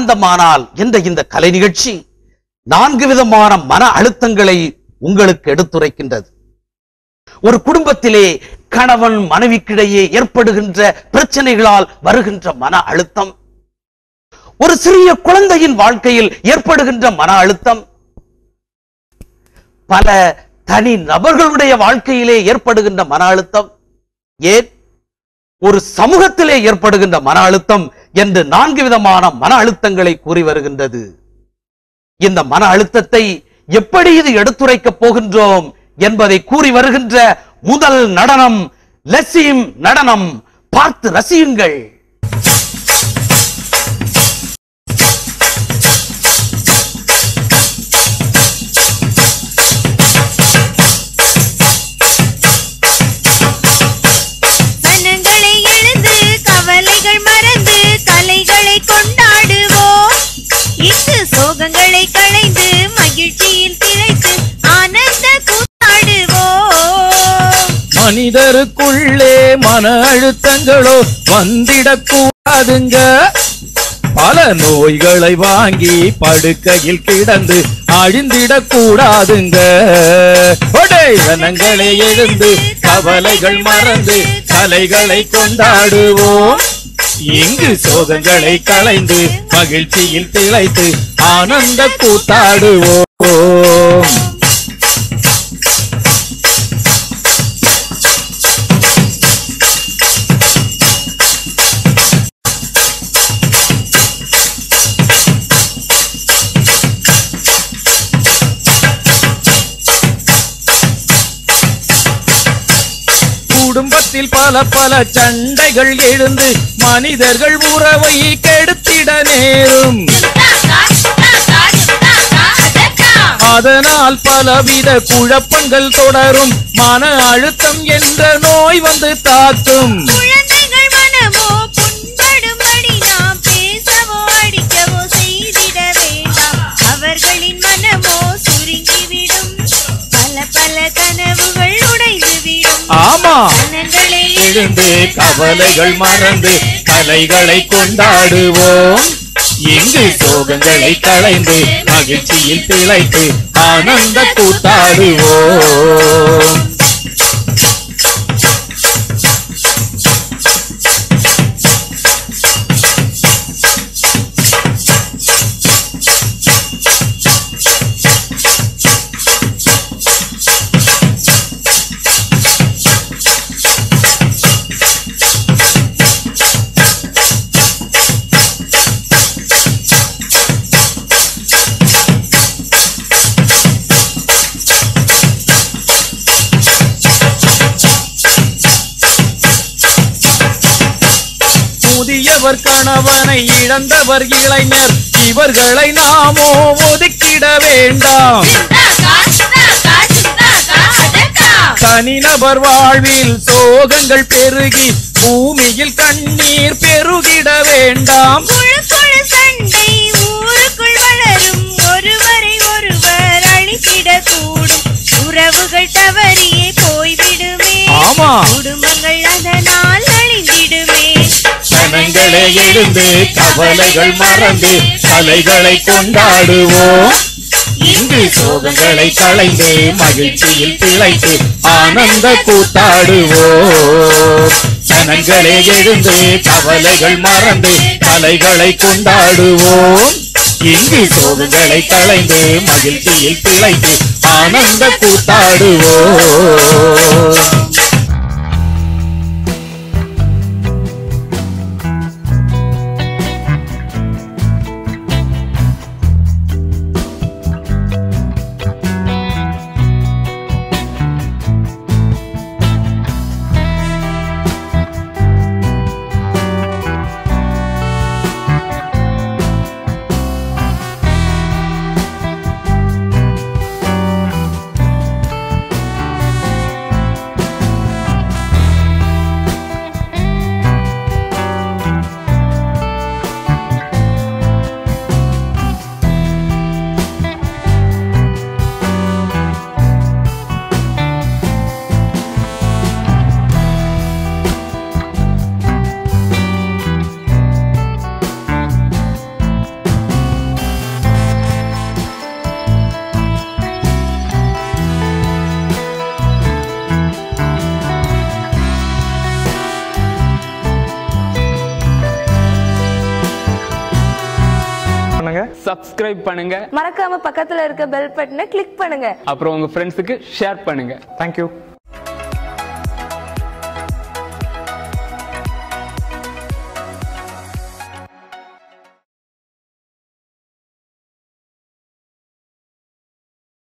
ஆனந்தமானால் என்ற இந்த கலை நிகழ்ச்சி நான்கு விதமான மன அழுத்தங்களை உங்களுக்கு எடுத்துரைக்கின்றது ஒரு குடும்பத்திலே கணவன் மனைவிக்கிடையே ஏற்படுகின்ற பிரச்சனைகளால் வருகின்ற மன அழுத்தம் ஒரு சிறிய குழந்தையின் வாழ்க்கையில் ஏற்படுகின்ற மன அழுத்தம் பல தனி நபர்களுடைய வாழ்க்கையிலே ஏற்படுகின்ற மன அழுத்தம் ஏன் ஒரு சமூகத்திலே ஏற்படுகின்ற மன அழுத்தம் என்று நான்கு விதமான மன அழுத்தங்களை கூறி வருகின்றது இந்த மன அழுத்தத்தை எப்படி இது எடுத்துரைக்கப் போகின்றோம் என்பதை கூறி வருகின்ற முதல் நடனம் லெசிம் நடனம் பார்த்து ரசியுங்கள் மனங்களை எழுந்து கவலைகள் மறந்து கலைகளை கொண்டாடுவோம் இங்கு சோகங்களை களைந்து மகிழ்ச்சியில் திளைத்து ஆனந்த கூத்தாடுவோம் மனிதருக்குள்ளே மன அழுத்தங்களோ வந்திடக்கூடாதுங்க பல நோய்களை வாங்கி படுக்கையில் கிடந்து அழிந்திடக்கூடாதுங்க ஜனங்களை எழுந்து கவலைகள் மறந்து கலைகளை கொண்டாடுவோம் இங்கு சோகங்களை களைந்து மகிழ்ச்சியில் திளைத்து ஆனந்த கூத்தாடுவோம் குடும்பத்தில் பல பல சண்டைகள் எழுந்து மனிதர்கள் உறவை கெடுத்திட நேரும் அதனால் பலவித குழப்பங்கள் தொடரும் மன அழுத்தம் என்ற நோய் வந்து தாக்கும் குழந்தைகள் மனமோ புண்படும்படி நாம் பேசவோ அடிக்கவோ செய்திட வேண்டாம் அவர்களின் மனமோ சுருங்கிவிடும் பல பல கனவுகள் உடைந்துவிடும் ஆமா மனங்களை எழுந்து கவலைகள் மறந்து கலைகளை கொண்டாடுவோம் இங்கு சோகங்களை களைந்து மகிழ்ச்சியில் திளைத்து ஆனந்த கூத்தாடுவோம் முதியவர் கணவனை இழந்தவர் இளைஞர் இவர்களை நாமோ ஒதுக்கிட வேண்டாம் தனிநபர் வாழ்வில் சோகங்கள் பெருகி பூமியில் கண்ணீர் பெருகிட வேண்டாம் குழு குழு சண்டை ஊருக்குள் வளரும் ஒருவரை ஒருவர் அழித்திடக் கூடும் உறவுகள் தவறியே போய்விடுமே ஆமா. குடும்பங்கள் அதனால் அழிந்திடுமே ஜனங்களே எழுந்து கவலைகள் மறந்து கலைகளை கொண்டாடுவோம் இங்கு சோகங்களை களைந்து மகிழ்ச்சியில் திளைத்து ஆனந்த கூத்தாடுவோம் ஜனங்களே எழுந்து கவலைகள் மறந்து கலைகளை கொண்டாடுவோம் இங்கு சோகங்களை களைந்து மகிழ்ச்சியில் திளைத்து ஆனந்த கூத்தாடுவோம் சப்ஸ்கிரைப் பண்ணுங்க மறக்காம பக்கத்துல இருக்க பெல் பட்டனை கிளிக் பண்ணுங்க அப்புறம் உங்க ஃப்ரெண்ட்ஸுக்கு ஷேர் பண்ணுங்க தேங்க்யூ